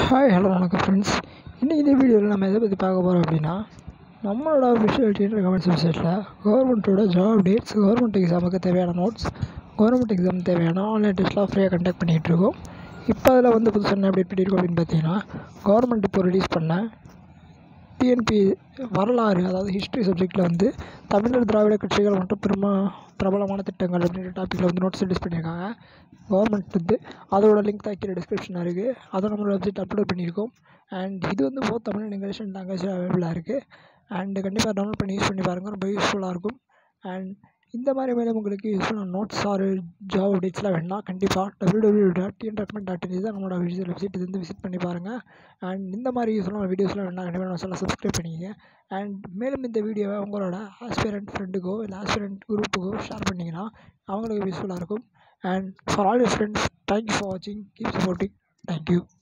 hi hello வணக்கம் friends இன்றைக்கி இந்த வீடியோவில் நம்ம எதை பற்றி பார்க்க போகிறோம் அப்படின்னா நம்மளோட அஃபிஷியல் டீச்சர் கமெண்ட்ஸ் வெப்சைட்டில் கவர்மெண்ட்டோட ஜாப் அப்டேட்ஸ் கவர்மெண்ட் எக்ஸாமுக்கு தேவையான நோட்ஸ் கவர்மெண்ட் எக்ஸாம் தேவையான ஆன்லைன் டெஸ்ட்லாம் ஃப்ரீயாக கண்டக்ட் பண்ணிகிட்டு இருக்கோம் இப்போ அதில் வந்து புதுசாக என்ன அப்டேட் பண்ணியிருக்கோம் அப்படின்னு பார்த்தீங்கன்னா கவர்மெண்ட் இப்போ ரிலீஸ் பண்ண டிஎன்பி வரலாறு அதாவது ஹிஸ்ட்ரி சப்ஜெக்ட்டில் வந்து தமிழர் திராவிட கட்சிகள் மற்றும் பெருமா பிரபலமான திட்டங்கள் அப்படின்ற டாப்பிக்கில் வந்து நோட்ஸ் ரிலீஸ் பண்ணியிருக்காங்க கவர்மெண்ட் வந்து அதோட லிங்க் தான் கீழே டிஸ்கிரிப்ஷனில் இருக்குது அதை நம்மளோட வெப்சைட் அப்லோட் பண்ணியிருக்கோம் அண்ட் இது வந்து both Tamil and English and லாங்குவேஜில் அவைலபிளாக இருக்குது அண்ட் கண்டிப்பாக டவுன்லோட் பண்ணி யூஸ் பண்ணி பாருங்கள் ரொம்ப யூஸ்ஃபுல்லாக இருக்கும் அண்ட் இந்த மாதிரி மேலும் உங்களுக்கு யூஸ்ஃபுல்லான நோட்ஸ் ஆர் ஜாப் அப்டேட்ஸ்லாம் வேணும்னா கண்டிப்பாக W W dot TN recommend dot in தான் நம்மளோட விஜுவல் வெப்சைட் இது வந்து விசிட் பண்ணி பாருங்கள் அண்ட் இந்த மாதிரி யூஸ்ஃபுல்லான வீடியோஸ்லாம் வேணால் கண்டிப்பாக நம்ம சேனல் சப்ஸ்கிரைப் பண்ணிக்கங்க அண்ட் மேலும் இந்த வீடியோவை உங்களோட ஆஸ்பிரண்ட் ஃப்ரெண்டுக்கோ இல்லை ஆஸ்பிரண்ட் குரூப்புக்கோ ஷேர் பண்ணிங்கன்னா அவங்களுக்கு யூஸ்ஃபுல்லாக இருக்கும் and for all your friends thank you for வாட்சிங் கீப் சப்போர்ட்டிங் தேங்க்யூ